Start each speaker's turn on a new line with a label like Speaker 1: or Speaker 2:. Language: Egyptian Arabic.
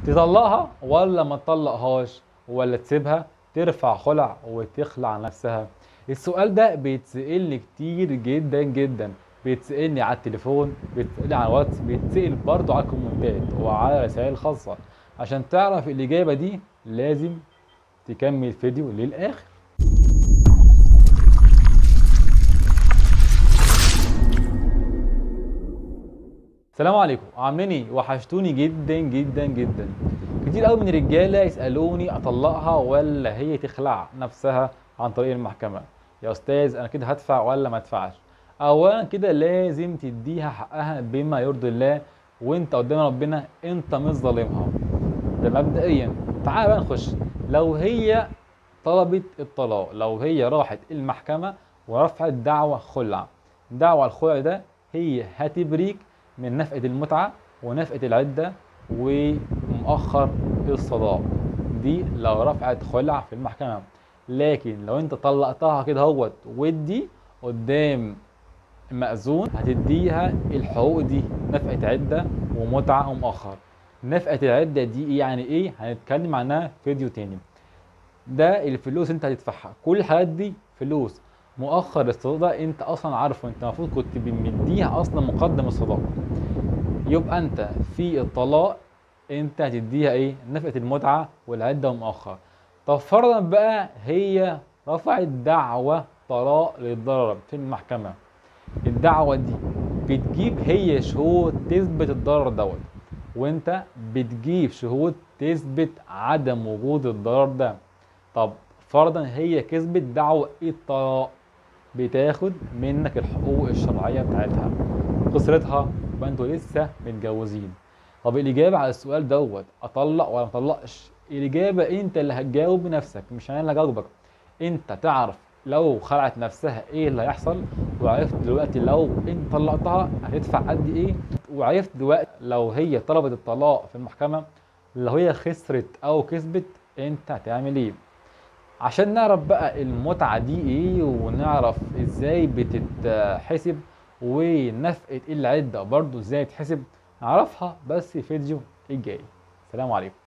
Speaker 1: تطلقها ولا ما تطلقهاش ولا تسيبها ترفع خلع وتخلع نفسها السؤال ده بيتسألني كتير جدا جدا بيتسألني على التليفون بيتسألني على الواتس بيتسأل برضه على الكومنتات وعلى رسائل خاصة عشان تعرف الإجابة دي لازم تكمل الفيديو للآخر السلام عليكم عاملين ايه وحشتوني جدا جدا جدا كتير قوي من الرجاله يسالوني اطلقها ولا هي تخلع نفسها عن طريق المحكمه يا استاذ انا كده هدفع ولا ما ادفعش اولا كده لازم تديها حقها بما يرضي الله وانت قدام ربنا انت مش ظالمها ده مبدئيا تعال بقى نخش لو هي طلبت الطلاق لو هي راحت المحكمه ورفعت دعوى خلع دعوى الخلع ده هي هتبريك من نفقة المتعة ونفقة العدة ومؤخر الصداق دي لو رفعت خلع في المحكمة لكن لو انت طلقتها كده هوت ودي قدام مأذون هتديها الحقوق دي نفقة عدة ومتعة ومؤخر نفقة العدة دي يعني ايه هنتكلم عنها في فيديو تاني ده الفلوس انت هتدفعها كل الحاجات دي فلوس مؤخر الصداق ده انت اصلا عارفه انت المفروض كنت مديها اصلا مقدم الصداق يبقى انت في الطلاق انت هتديها ايه نفقه المتعه والعده ومؤخر طب فرضا بقى هي رفعت دعوى طلاق للضرر في المحكمه الدعوه دي بتجيب هي شهود تثبت الضرر دوت وانت بتجيب شهود تثبت عدم وجود الضرر ده طب فرضا هي كسبت دعوى الطلاق بتاخد منك الحقوق الشرعية بتاعتها قصرتها يبقى انتوا لسه متجوزين طب الإجابة على السؤال دوت أطلق ولا ما أطلقش الإجابة أنت اللي هتجاوب بنفسك مش أنا اللي هجاوبك أنت تعرف لو خلعت نفسها إيه اللي هيحصل وعرفت دلوقتي لو أنت طلقتها هتدفع قد إيه وعرفت دلوقتي لو هي طلبت الطلاق في المحكمة لو هي خسرت أو كسبت أنت هتعمل إيه عشان نعرف بقى المتعة دي ايه ونعرف ازاي بتتحسب ونفقة العدة برضو ازاي تحسب نعرفها بس في الفيديو الجاي سلام عليكم